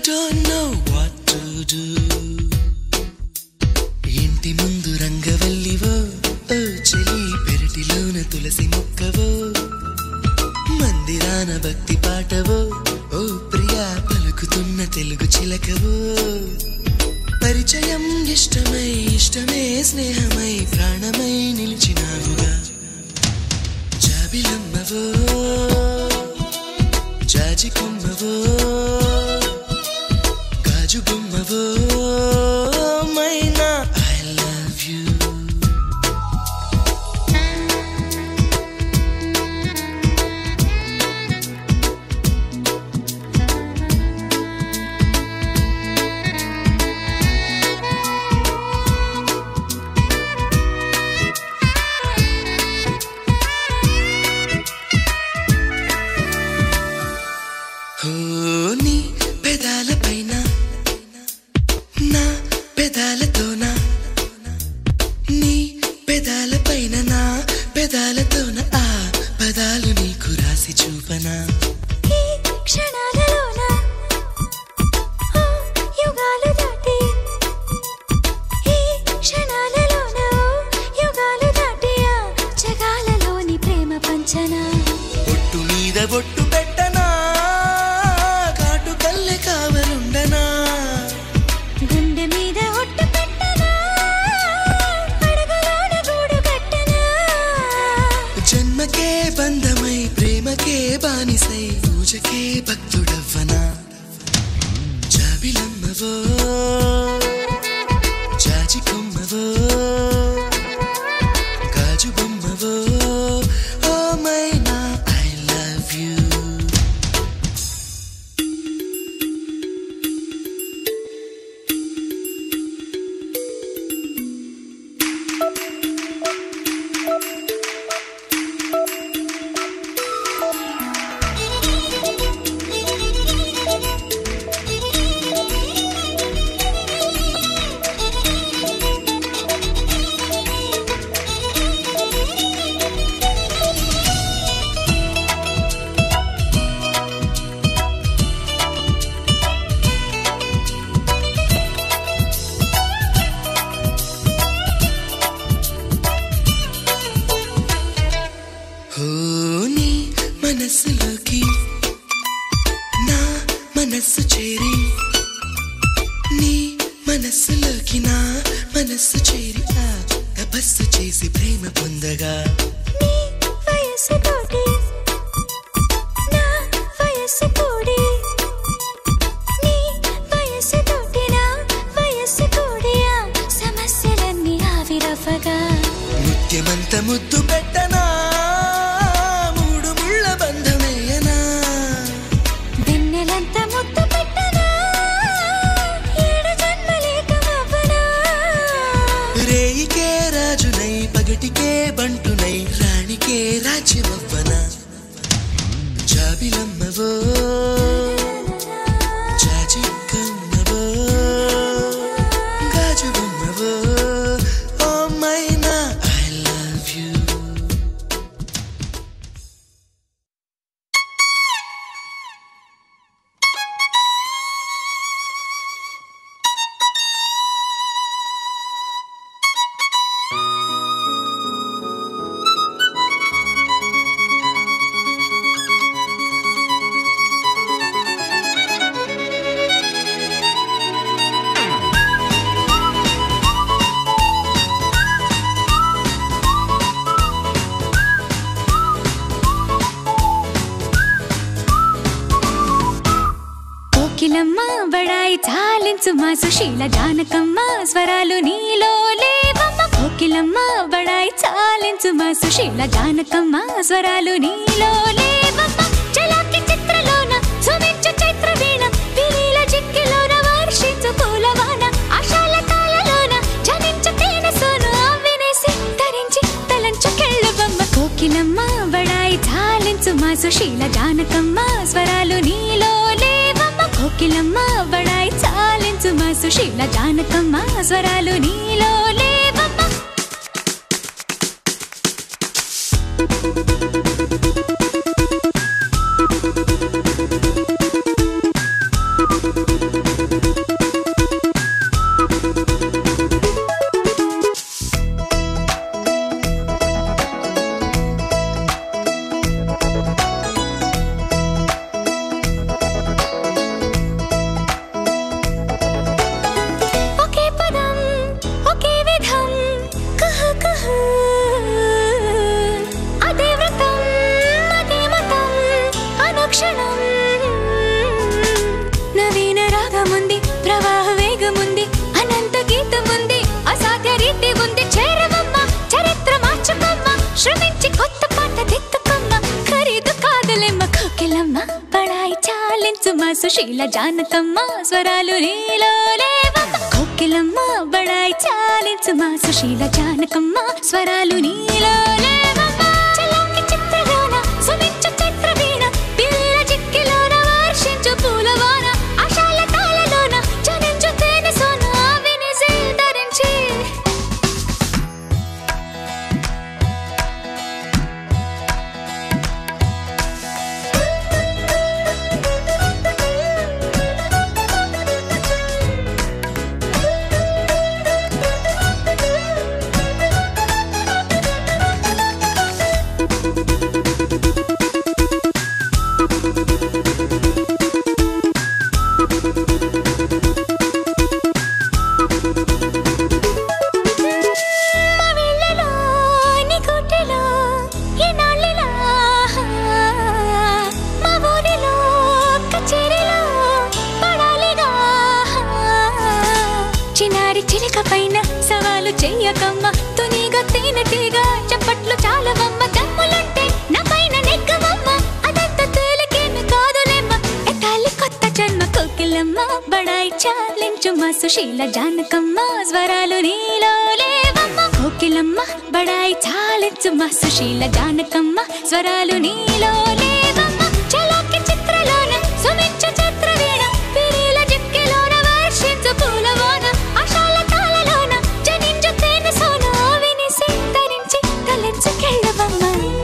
don't know what to do ఇంటి ముందు రంగవల్లివో ఓ చెలి పెరటిలోన తులసి మొక్కవో మందిరాన భక్తి పాటవో ఓ ప్రియా పలుకుతున్న తెలుగు చిలకవో పరిచయం ఇష్టమై ఇష్టమే స్నేహమై ప్రాణమై నిలిచినావుగా జాబిలమ్మవో జాజి కొమ్మవో గాజు బొమ్మవో మైనా ఐ లవ్ యూ ఓ నీ పెదాలపైన నా పెదాలతోన నీ పెదాలపైన నా పెదాలతోన ఆ పదాలు నీకు రాసి చూపనా ఈ క్షణాలలోన ఆ యుగాలు దాటి ఈ క్షణాలలోన యుగాలు దాటి ఆ జగాలలోని ప్రేమ పంచనా ఒట్టు మీద ఒట్టు పెట్టనా కాటు కల్లె కావలుండనా గుండె మీద ఒట్టు పెట్టనా అడుగులోన గూడు కట్టనా జన్మకే బంధమై ప్రేమకే బానిసై పూజకే భక్తుడవ్వనా జాబిలమ్మవో జాజి కొమ్మవో గాజు బొమ్మవో ఓ మైనా ఐ లవ్ యూ ఓ నీ మనస్సులోకి నా మనస్సు చేరి నీ మనస్సులోకి నా మనస్సు చేరి ఆ తపస్సు చేసి ప్రేమ పొందగా నీ వయస్సు తోటి నా వయస్సు కూడి నీ వయస్సు తోటి నా వయస్సు కూడి ఆ సమస్యలన్నీ ఆవిరవ్వగా నృత్యమంత ముద్దు పెట్టనా మూడు ముళ్ళ బంధమేయనా వెన్నెలంత ముద్దు పెట్టనా ఏడు జన్మలేకమవ్వనా రేయికే రాజునై పగటికే బంటునై రాణికే రాజ్యమవ్వనా జాబిలమ్మవో జాజి కమ్మవో గాజు బొమ్మవో ఓ మైనా ఐ లవ్ యూ కోకిలమ్మ బడాయి చాలించు మా సుశీల జానకమ్మ స్వరాలు నీలో లేవమ్మ కోకిలమ్మ బడాయి చాలించు మా సుశీల జానకమ్మ స్వరాలు నీలో లేవమ్మ చలాకి చిత్రలోన సుమించు చైత్ర వీణ విలీల జిక్కిలోన వర్షించు పూలవాన ఆశాల తాళలోన జనించు తేనె సోను వినేసి తరించి తలంచు కెళ్ళబమ్మ కోకిలమ్మ బడాయి చాలించు మా సుశీల జానకమ్మ స్వరాలు నీలో లేవమ్మ కోకిలమ్మ బడాయి చాలించు మా సుశీల జానకమ్మ స్వరాలు నీలో లేవమ్మ ఓ సుశీల జానకమ్మ స్వరాలు నీలో లేవమ్మ కోకిలమ్మ బడాయి చాలించు మా సుశీల జానకమ్మ స్వరాలు నీలో లేవమ్మ చలాకి చిత్రగాన సుమించు చిత్రవీణ పిల్ల చిక్కిలోన వర్షించు పూలవాన ఆశాల తాళలోన జనించు తేనె సోన వినిసి ధరించి మా వీళ్ళలో, నీ గుట్టెలో, ఈ నాళ్ళలో, మా ఊరిలో, కచేరీలో పడాలిగా. చిన్నారి చిలిక పైన సవాలు చెయ్యకమ్మ తునిగా తేనెటీగా చప్పట్లు చాలవమ్మ జమ్ములంటే నా పైన నెగ్గవమ్మ అదంత తేలికేమి కాదులేమ్మ ఎత్తాలి కొత్త జన్మ కోకిలమ్మ బడాయి చాలించు మా సుశీల జానకమ్మ స్వరాలు నీలో లేవమ్మ కోకిలమ్మ బడాయి చాలించు మా సుశీల జానకమ్మ స్వరాలు నీలో లేవమ్మ చలాకి చిత్రలోన సుమించు చిత్రవీణ పిరీల జిక్కిలోన వర్షించు పూలవాన ఆశాల తాళలోన జనించు తేనె సోన వినిసి ధరించి తలెంచుకెళ్ళవమ్మ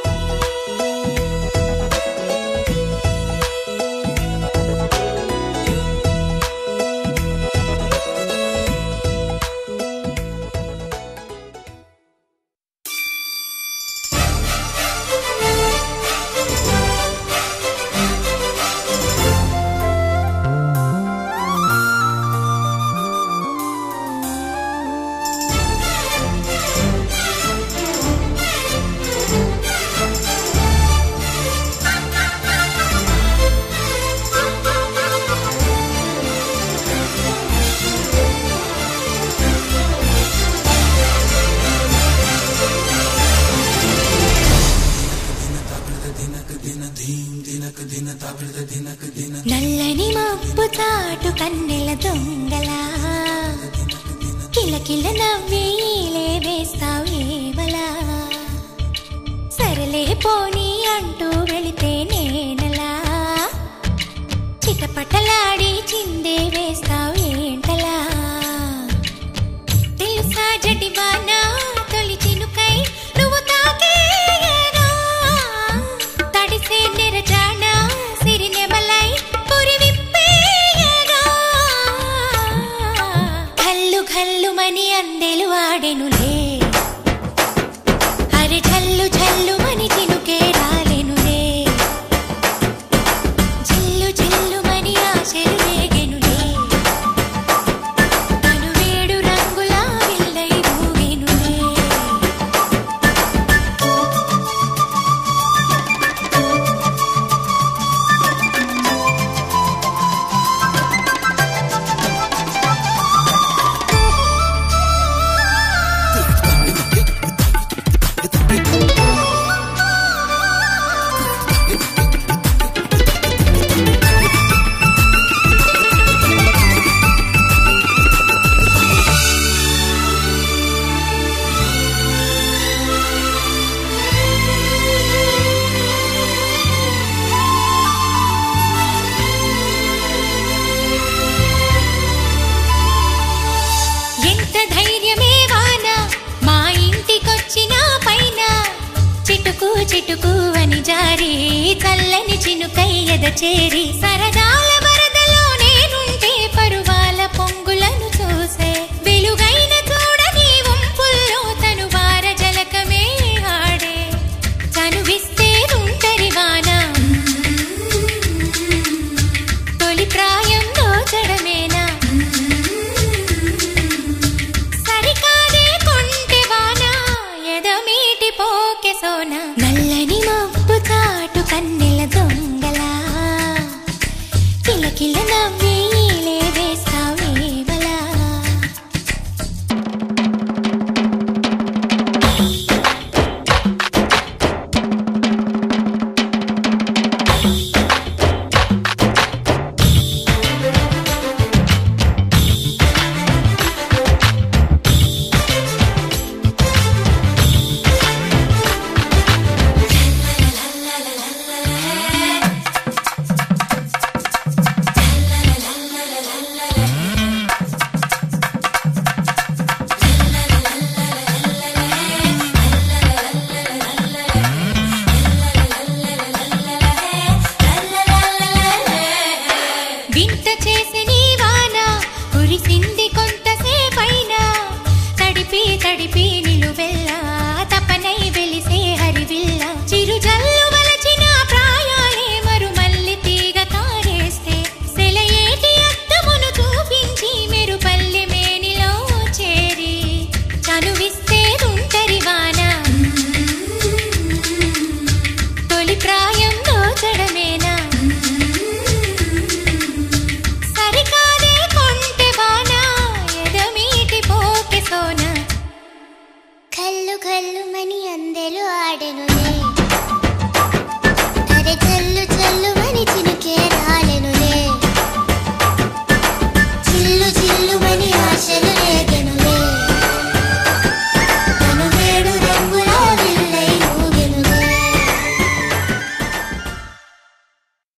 నల్లని మబ్బు చాటు కన్నెల దొంగలా కిలకిల నవ్వేలే వేస్తావు ఏవలా సరలే పోనీ అంటూ వెళితే నేనలా చిటపటలాడి చిందే వేస్తావు ఏంటలా తెలుసా జడివానా తొలి చినుకై నువ్వు తాకేయగా తడిసే నిరజాన సిరినెమలై పురి విప్పేయగా ఘల్లు ఘల్లుమని అందెలు ఆడెనులే అరే ఝల్లు ఝల్లుమని చినుకే రాలెనులే జిల్లు జిల్లుమని ఆశలు రేగెనులే తను వేడు రంగుల విల్లై ఊగెనులే ఎంత ధైర్యమే వాన మా ఇంటికొచ్చిన పైన చిటుకు చిటుకు అని జారి చల్లని చినుకై ఎద చేరి సరదాల వరదలో నేనుంటే పరువాల పొంగులను చూసే వెలుగైన చూడని వంపుల్లో తను వార జలకమే ఆడే చనువిస్తే ఉంటరి వాన తొలి ప్రాయం దోచడమేనా సరికాదే కొంటె వాన ఎదమీటి పోకె సోన నల్లని మబ్బు చాటు కన్నెల దొంగలా తడిపి